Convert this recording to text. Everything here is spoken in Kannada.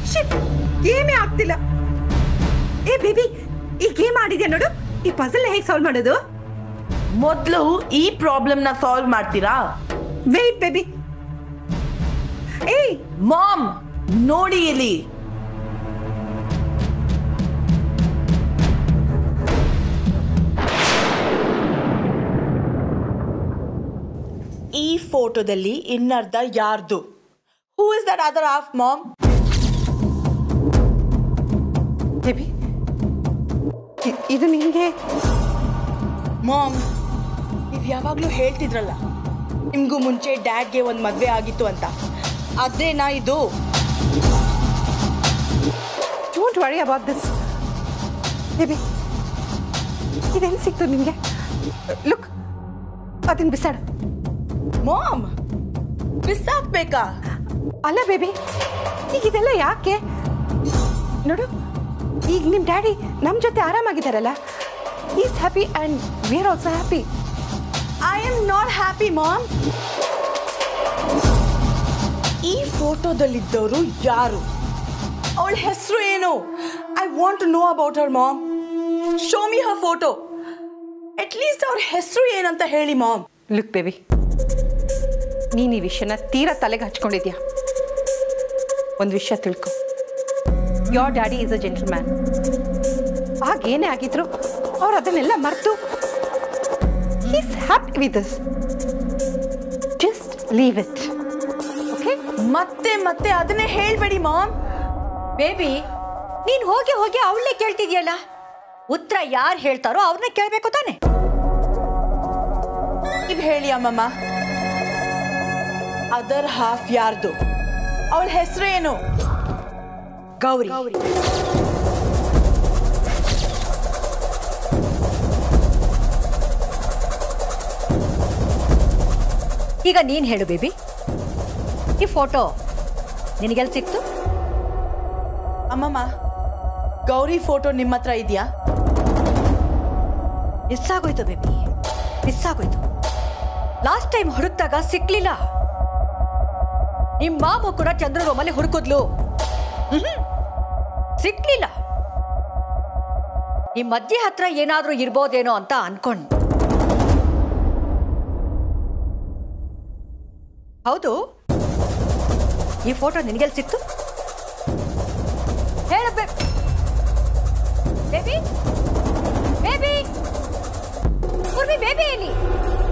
ಶಿಟ್ ಗೇಮೇ ಆಗ್ತಿಲ್ಲ ಏ ಬೇಬಿ ಈ ಗೇಮ್ ಆಡಿದ್ಯಾ ನೋಡು ಈ ಪಜಲ್ ಹೇಗೆ ಸಾಲ್ವ್ ಮಾಡೋದು ಮೊದಲು ಈ ಪ್ರಾಬ್ಲಮ್ನ ಸಾಲ್ವ್ ಮಾಡ್ತೀರಾ ವೇಟ್ ಬೇಬಿ ಏಯ್ ಮಾಮ್ ನೋಡಿ ಇಲ್ಲಿ ಈ ಫೋಟೋದಲ್ಲಿ ಇನ್ನರ್ಧ ಯಾರ್ದು who is that other half mom baby ಇದು ನಿಂಗೆ ಮಾಮ್ ನೀವು ಯಾವಾಗಲೂ ಹೇಳ್ತಿದ್ರಲ್ಲ ನಿಮಗೂ ಮುಂಚೆ ಡ್ಯಾಡ್ಗೆ ಒಂದು ಮದುವೆ ಆಗಿತ್ತು ಅಂತ ಅದೇನಾ ಇದು don't worry about this baby ಇದೆಲ್ಲಿ ಸಿಕ್ತು ನಿಮಗೆ ಲುಕ್ ಅದನ್ನ ಬಿಸಾಡು ಮಾಮ್ ಬಿಸಾಕ್ಬೇಕಾ ಅಲ್ಲ ಬೇಬಿ ಈಗ ಇದೆಲ್ಲ ಯಾಕೆ ನೋಡು ಈಗ ನಿಮ್ಮ ಡ್ಯಾಡಿ ನಮ್ಮ ಜೊತೆ ಆರಾಮಾಗಿದ್ದಾರಲ್ಲ is happy and we are also happy I am not happy mom ಈ ಫೋಟೋದಲ್ಲಿದ್ದವರು ಯಾರು ಅವಳ ಹೆಸರು ಏನು I want to know about her mom show me her photo at least ಅವ್ರ ಹೆಸರು ಏನಂತ ಹೇಳಿ ಮಾಮ್ ಲುಕ್ ಬೇಬಿ ನೀನು ಈ ವಿಷಯನ ತೀರಾ ತಲೆಗೆ ಹಚ್ಕೊಂಡಿದ್ಯಾ ಒಂದು ವಿಷಯ ತಿಳ್ಕೊ your daddy is a gentleman ಆಗೇನೇ ಆಗಿದ್ರು ಅವ್ರು ಅದನ್ನೆಲ್ಲ ಮರೆತು is happy with this just leave it okay ಮತ್ತೆ ಮತ್ತೆ ಅದನ್ನೇ ಹೇಳ್ಬೇಡಿ ಮಾಮ್ ಬೇಬಿ ನೀನ್ ಹೋಗಿ ಹೋಗಿ ಅವಳನ್ನೇ ಕೇಳ್ತಿದ್ಯಲ್ಲ ಉತ್ತರ ಯಾರು ಹೇಳ್ತಾರೋ ಅವ್ರನ್ನೇ ಕೇಳ್ಬೇಕು ತಾನೆ ನೀವ್ ಹೇಳಿ ಅಮ್ಮಮ್ಮ ಅದರ್ ಹಾಫ್ ಯಾರ್ದು ಅವಳ ಹೆಸರು ಏನು ಗೌರಿ ಈಗ ನೀನ್ ಹೇಳು ಬೇಬಿ ಈ ಫೋಟೋ ನಿನಗೆಲ್ಲಿ ಸಿಕ್ತು ಅಮ್ಮಮ್ಮ ಗೌರಿ ಫೋಟೋ ನಿಮ್ಮ ಹತ್ರ ಇದೆಯಾ ಮಿಸ್ ಆಗೋಯ್ತು ಬೇಬಿ ಮಿಸ್ ಆಗೋಯ್ತು ಲಾಸ್ಟ್ ಟೈಮ್ ಹುಡುಕ್ದಾಗ ಸಿಕ್ಲಿಲ್ಲ ನಿಮ್ಮ ಮಾಮ ಕೂಡ ಚಂದ್ರ ರೂಮಲ್ಲಿ ಹುಡುಕಿದ್ಲು ಮ್ಹ್ಮ್. ಸಿಕ್ಲಿಲ್ಲ ನಿಮ್ಮ ಅಜ್ಜಿ ಹತ್ರ ಏನಾದ್ರೂ ಇರ್ಬೋದೇನೋ ಅಂತ ಅನ್ಕೊಂಡ್ ಹೌದು ಈ ಫೋಟೋ ನಿನಗೆಲ್ಲಿ ಸಿಕ್ತು ಹೇಳ ಬೇಬಿ ಬೇಬಿ ಉರ್ವಿ ಬೇಬಿ ಎಲ್ಲಿ